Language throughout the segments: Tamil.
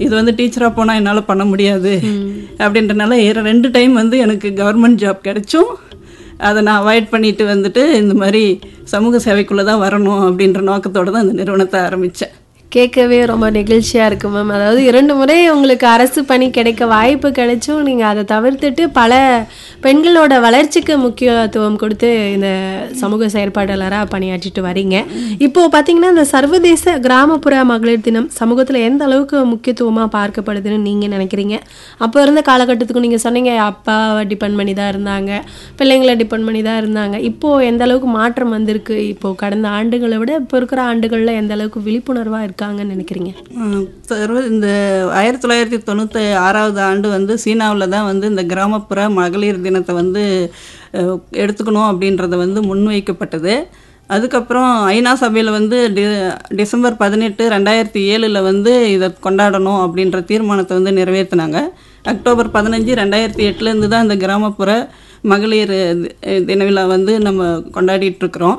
இது வந்து டீச்சராக போனால் என்னால் பண்ண முடியாது அப்படின்றனால இர- ரெண்டு டைம் வந்து எனக்கு கவர்மெண்ட் ஜாப் கிடைச்சும் அதை நான் அவாய்ட் பண்ணிட்டு வந்துட்டு இந்த மாதிரி சமூக சேவைக்குள்ளே தான் வரணும் அப்படின்ற நோக்கத்தோட தான் இந்த நிறுவனத்தை ஆரம்பித்தேன் கேட்கவே ரொம்ப நெகிழ்ச்சியா இருக்கு மேம் அதாவது இரண்டு முறை உங்களுக்கு அரசு பணி கிடைக்க வாய்ப்பு கிடைச்சும் நீங்க அதை தவிர்த்துட்டு பல பெண்களோட வளர்ச்சிக்கு முக்கியத்துவம் கொடுத்து இந்த சமூக செயற்பாட்டாளராக பணியாற்றிட்டு வரீங்க இப்போ பாத்தீங்கன்னா இந்த சர்வதேச கிராமப்புற மகளிர் தினம் சமூகத்துல எந்த அளவுக்கு முக்கியத்துவமா பார்க்கப்படுதுன்னு நீங்க நினைக்கிறீங்க அப்போ இருந்த காலகட்டத்துக்கு நீங்க சொன்னீங்க அப்பாவை டிபெண்ட் பண்ணி தான் இருந்தாங்க பிள்ளைங்களை டிபெண்ட் பண்ணி தான் இருந்தாங்க இப்போ எந்த அளவுக்கு மாற்றம் வந்திருக்கு இப்போ கடந்த ஆண்டுகளை விட இப்போ இருக்கிற ஆண்டுகள்ல எந்த அளவுக்கு விழிப்புணர்வா இருக்காங்கன்னு நினைக்கிறீங்க ஆஹ் சர்வ இந்த ஆயிரத்தி தொள்ளாயிரத்தி தொண்ணூற்றி ஆறாவது ஆண்டு வந்து சீனாவில் தான் வந்து இந்த கிராமப்புற மகளிர் தினத்தை வந்து அஹ், எடுத்துக்கணும் அப்படின்றத வந்து முன்வைக்கப்பட்டது அதுக்கப்புறம் ஐநா சபையில் வந்து டி டிசம்பர் பதினெட்டு ரெண்டாயிரத்தி ஏழில் வந்து இதை கொண்டாடணும் அப்படின்ற தீர்மானத்தை வந்து நிறைவேற்றினாங்க அக்டோபர் பதினஞ்சு ரெண்டாயிரத்தி எட்டுலேருந்து தான் இந்த கிராமப்புற மகளிர் தி- தின விழா வந்து நம்ம கொண்டாடிட்டு இருக்கிறோம்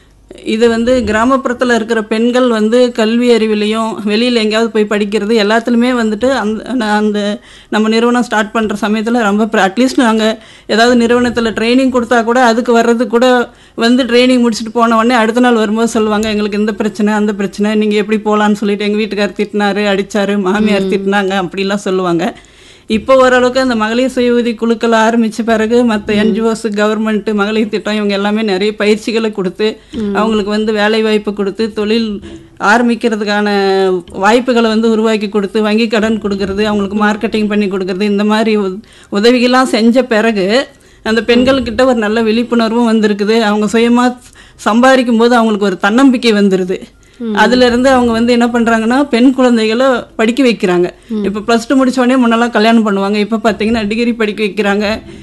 இது வந்து கிராமப்புறத்தில் இருக்கிற பெண்கள் வந்து கல்வி அறிவிலையும் வெளியில் எங்கேயாவது போய் படிக்கிறது எல்லாத்துலேயுமே வந்துட்டு அந்த நான் அந்த நம்ம நிறுவனம் ஸ்டார்ட் பண்ணுற சமயத்தில் ரொம்ப அட்லீஸ்ட் நாங்கள் ஏதாவது நிறுவனத்தில் ட்ரைனிங் கொடுத்தா கூட அதுக்கு வர்றது கூட வந்து ட்ரைனிங் முடிச்சுட்டு போன உடனே அடுத்த நாள் வரும்போது சொல்லுவாங்க எங்களுக்கு இந்த பிரச்சனை அந்த பிரச்சனை நீங்கள் எப்படி போகலான்னு சொல்லிட்டு எங்கள் வீட்டுக்கார் திட்டினாரு அடித்தாரு மாமியார் திட்டினாங்க அப்படிலாம் சொல்லுவாங்க இப்போ ஓரளவுக்கு அந்த மகளிர் சுய உதவி குழுக்கள் ஆரம்பித்த பிறகு மற்ற என்ஜிஓஸ் கவர்மெண்ட் மகளிர் திட்டம் இவங்க எல்லாமே நிறைய பயிற்சிகளை கொடுத்து அவங்களுக்கு வந்து வேலை வாய்ப்பு கொடுத்து தொழில் ஆரம்பிக்கிறதுக்கான வாய்ப்புகளை வந்து உருவாக்கி கொடுத்து வங்கி கடன் கொடுக்கறது அவங்களுக்கு மார்க்கெட்டிங் பண்ணி கொடுக்கறது இந்த மாதிரி உத- உதவிகள்லாம் செஞ்ச பிறகு அந்த பெண்கள்கிட்ட ஒரு நல்ல விழிப்புணர்வும் வந்திருக்குது அவங்க சுயமாக சம்பாதிக்கும் போது அவங்களுக்கு ஒரு தன்னம்பிக்கை வந்துடுது அதுல இருந்து அவங்க வந்து என்ன பண்றாங்கன்னா பெண் குழந்தைகளை படிக்க வைக்கிறாங்க இப்போ ப்ளஸ் டூ முடிச்ச உடனே முன்னெல்லாம் கல்யாணம் பண்ணுவாங்க இப்போ பார்த்தீங்கன்னா டிகிரி படிக்க வைக்கிறாங்க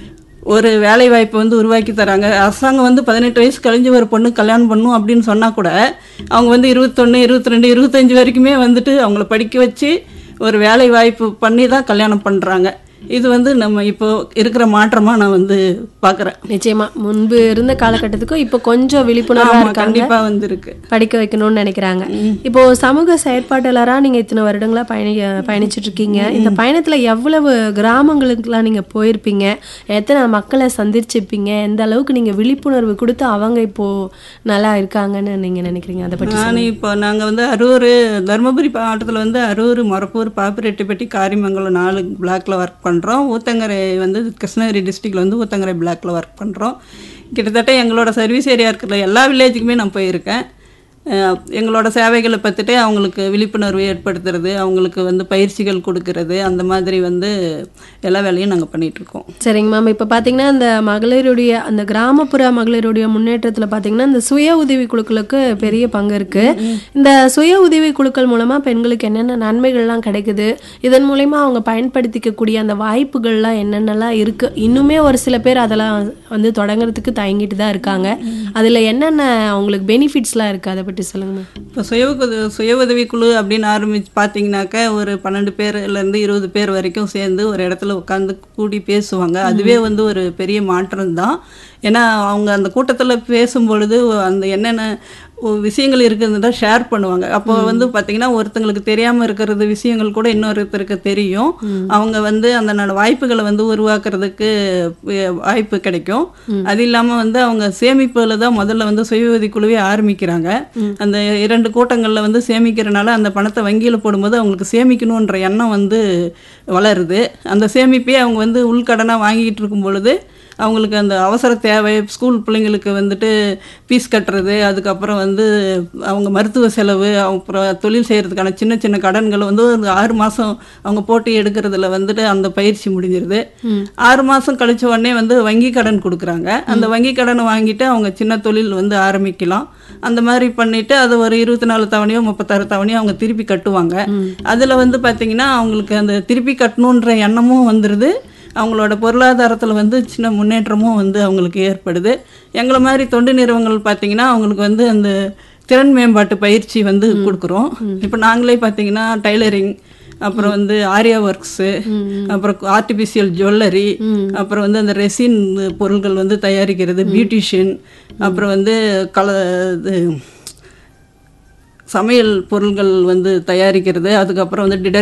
ஒரு வேலை வாய்ப்பை வந்து உருவாக்கி தராங்க அரசாங்கம் வந்து பதினெட்டு வயசு கழிஞ்சு ஒரு பொண்ணு கல்யாணம் பண்ணும் அப்படின்னு சொன்னா கூட அவங்க வந்து இருபத்தொன்று இருபத்தி ரெண்டு இருபத்தஞ்சு வரைக்குமே வந்துட்டு அவங்கள படிக்க வச்சு ஒரு வேலை வாய்ப்பு பண்ணி தான் கல்யாணம் பண்றாங்க இது வந்து நம்ம இப்போ இருக்கிற மாற்றமா நான் வந்து பார்க்குறேன் நிச்சயமா முன்பு இருந்த காலகட்டத்துக்கும் இப்போ கொஞ்சம் விழிப்புணர்வா ஆமா இருக்காங்க கண்டிப்பா வந்திருக்கு படிக்க வைக்கணும்னு நினைக்கிறாங்க இப்போ சமூக செயற்பாட்டாளரா நீங்க இத்தனை வருடங்களா பயணி பயணிச்சுட்டு இருக்கீங்க இந்த பயணத்துல எவ்வளவு கிராமங்களுக்குலாம் நீங்க போயிருப்பீங்க எத்தனை மக்களை சந்திச்சிருப்பீங்க எந்த அளவுக்கு நீங்க விழிப்புணர்வு கொடுத்து அவங்க இப்போ நல்லா இருக்காங்கன்னு நீங்க நினைக்கிறீங்க அதை பற்றி நான் இப்போ நாங்கள் வந்து அரூர் தருமபுரி மாவட்டத்தில் வந்து அரூர் மொரப்பூர் பாப்பிரெட்டிப்பட்டி காரிமங்கலம் நாலு பிளாக்ல ஒர்க் பண்ணுறோம் ஊத்தங்கரை வந்து கிருஷ்ணகிரி டிஸ்ட்ரிக்ட்ல வந்து ஊத்தங்கரை பிளாக்ல ஒர்க் பண்ணுறோம் கிட்டத்தட்ட எங்களோட சர்வீஸ் ஏரியா இருக்கிற எல்லா வில்லேஜுக்குமே நான் போயிருக்கேன் அஹ் எங்களோட சேவைகளை பற்றிட்டு அவங்களுக்கு விழிப்புணர்வு ஏற்படுத்துறது அவங்களுக்கு வந்து பயிற்சிகள் கொடுக்கறது அந்த மாதிரி வந்து எல்லா வேலையும் நாங்கள் பண்ணிகிட்ருக்கோம் சரிங்க மேம் இப்போ பார்த்தீங்கன்னா இந்த மகளிருடைய அந்த கிராமப்புற மகளிருடைய முன்னேற்றத்தில் பார்த்தீங்கன்னா இந்த சுய உதவி குழுக்களுக்கு பெரிய பங்கு இருக்கு இந்த சுய உதவி குழுக்கள் மூலமா பெண்களுக்கு என்னென்ன நன்மைகள்லாம் கிடைக்குது இதன் மூலயமா அவங்க பயன்படுத்திக்கக்கூடிய அந்த வாய்ப்புகள்லாம் என்னென்னலாம் இருக்கு இன்னுமே ஒரு சில பேர் அதெல்லாம் வந்து தொடங்குறதுக்கு தயங்கிட்டு தான் இருக்காங்க அதுல என்னென்ன அவங்களுக்கு பெனிஃபிட்ஸ்லாம் இருக்கு அதை பற்றி சொல்லுங்க மேம் இப்போ சுய உதவி சுய உதவிக்குழு அப்படின்னு ஆரம்பிச்சு பார்த்தீங்கன்னாக்கா ஒரு பன்னெண்டு பேர்லேருந்து இருபது பேர் வரைக்கும் சேர்ந்து ஒரு இடத்துல உட்காந்து கூடி பேசுவாங்க அதுவே வந்து ஒரு பெரிய மாற்றம் தான் ஏன்னா அவங்க அந்த கூட்டத்தில் பேசும் பொழுது அந்த என்னென்ன ஒ- விஷயங்கள் இருக்குதுன்றத ஷேர் பண்ணுவாங்க அப்போ வந்து பார்த்தீங்கன்னா ஒருத்தங்களுக்கு தெரியாமல் இருக்கிறது விஷயங்கள் கூட இன்னொருத்தருக்கு தெரியும் அவங்க வந்து அந்த நட- வாய்ப்புகளை வந்து உருவாக்குறதுக்கு வே- வாய்ப்பு கிடைக்கும் அது இல்லாமல் வந்து அவங்க சேமிப்புல தான் முதல்ல வந்து சுய உதவி குழுவே ஆரம்பிக்கிறாங்க அந்த இரண்டு கூட்டங்களில் வந்து சேமிக்கிறனால அந்த பணத்தை வங்கியில் போடும்போது அவங்களுக்கு சேமிக்கணுன்ற எண்ணம் வந்து வளருது அந்த சேமிப்பே அவங்க வந்து உள்கடனாக வாங்கிட்டு இருக்கும் பொழுது அவங்களுக்கு அந்த அவசர தேவை ஸ்கூல் பிள்ளைங்களுக்கு வந்துட்டு ஃபீஸ் கட்டுறது அதுக்கப்புறம் வந்து அவங்க மருத்துவ செலவு அப்புறம் தொழில் செய்கிறதுக்கான சின்ன சின்ன கடன்கள் வந்து ஒரு ஆறு மாதம் அவங்க போட்டி எடுக்கிறதுல வந்துட்டு அந்த பயிற்சி முடிஞ்சிருது ஆறு மாதம் கழிச்ச உடனே வந்து வங்கி கடன் கொடுக்குறாங்க அந்த வங்கி கடனை வாங்கிட்டு அவங்க சின்ன தொழில் வந்து ஆரம்பிக்கலாம் அந்த மாதிரி பண்ணிட்டு அது ஒரு இருபத்தி நாலு தவணையோ முப்பத்தாறு தவணையோ அவங்க திருப்பி கட்டுவாங்க அதில் வந்து பார்த்திங்கன்னா அவங்களுக்கு அந்த திருப்பி கட்டணுன்ற எண்ணமும் வந்துடுது அவங்களோட பொருளாதாரத்தில் வந்து சின்ன முன்னேற்றமும் வந்து அவங்களுக்கு ஏற்படுது எங்களை மாதிரி தொண்டு நிறுவனங்கள் பார்த்தீங்கன்னா அவங்களுக்கு வந்து அந்த திறன் மேம்பாட்டு பயிற்சி வந்து கொடுக்குறோம் இப்போ நாங்களே பார்த்தீங்கன்னா டைலரிங் அப்புறம் வந்து ஆரியா ஒர்க்ஸு அப்புறம் ஆர்டிஃபிஷியல் ஜுவல்லரி அப்புறம் வந்து அந்த ரெசின் பொருட்கள் வந்து தயாரிக்கிறது பியூட்டிஷியன் அப்புறம் வந்து கல இது சமையல் பொருள்கள் வந்து தயாரிக்கிறது அதுக்கப்புறம் வந்து டிடர்